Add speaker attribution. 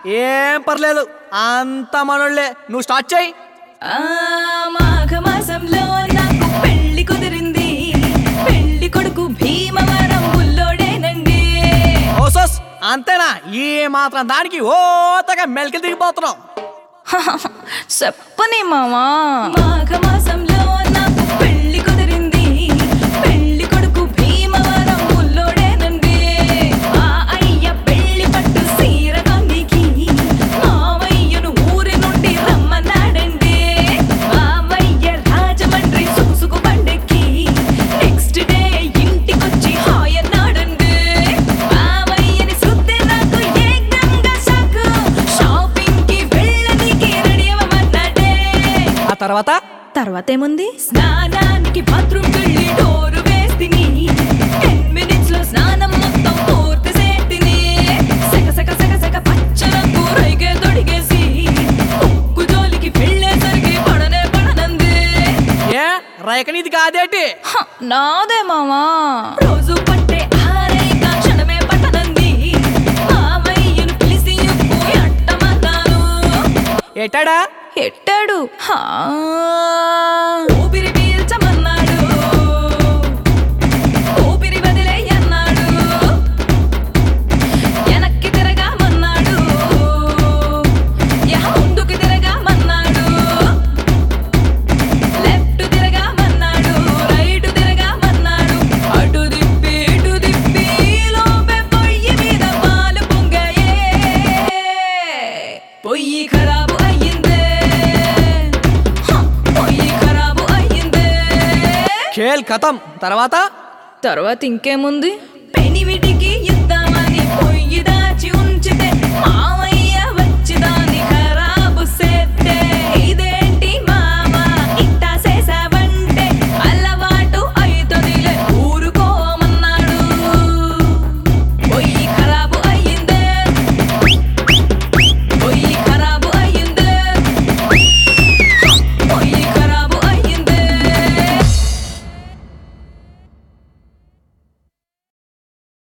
Speaker 1: ఏం పర్లేదు అంత మనోళ్ళే నువ్వు స్టార్ట్ చేయి
Speaker 2: ఆ మాఘ మాసంలో నాకు పెళ్లి కుదిరింది పెళ్లి కొడుకు భీమవరం బుల్లోడేనండి
Speaker 1: ఓసోస్ అంతేనా ఈ మాత్రం దానికి ఓతగా మెలికి దిగిపోతున్నావు
Speaker 2: చెప్పని మామా మాఘ మాసంలో నాకు పెళ్లి కుదిరింది పెళ్లి కొడుకు భీమవరం బుల్లోడేనండి ఆ అయ్య పెళ్లి పట్టు సీర కందికి మావయ్యను ఊరి నుండి రమ్మన్నాడండి మావయ్య రాజమండ్రి సూసుకు బండెక్కి నెక్స్ట్ డే ఇంటికొచ్చి హాయ్ అన్నాడండి మావయ్యని సుత్తే నాకు ఏకంగా షాకు షాపింగ్ కి వెళ్ళనికి రెడీ అవ్వమన్నాడే
Speaker 1: ఆ తర్వాత
Speaker 2: తర్వాత ఏముంది స్నానానికి బాత్రూమ్ వెళ్ళి డోరు వేస్తిని టెన్ మినిట్స్ లో స్నానం మొత్తం పూర్తి చేతిని సగ సగ సగ సగ పచ్చ రంగు రైగే తొడిగేసి ఉక్కు జోలికి వెళ్ళేసరికి పడనే పడనంది
Speaker 1: ఏ రైకనీది కాదేటి
Speaker 2: హ, నాదే మామా రోజు పట్టే ఆరైక క్షణమే పట్టనంది మామయ్యను పిలిచి ఉప్పు ఎట్టమన్నాను
Speaker 1: ఎట్టాడా
Speaker 2: ఎట్టాడు హా. ఊపిరి పీల్చమన్నాడు ఊపిరి వదిలేయన్నాడు వెనక్కి తిరగామన్నాడు యహ ముందుకు తిరగామన్నాడు లెఫ్ట్ తిరగామన్నాడు రైట్ తిరగామన్నాడు అటు దిప్పి ఇటు దిప్పి లోపే పొయ్యి మీద పాలు పొంగాయే పొయ్యి ఖరాబు అయ్యిందే హ, పొయ్యి ఖరాబు అయ్యిందే
Speaker 1: ఖేల్ ఖతం తర్వాత
Speaker 2: తర్వాత ఇంకేముంది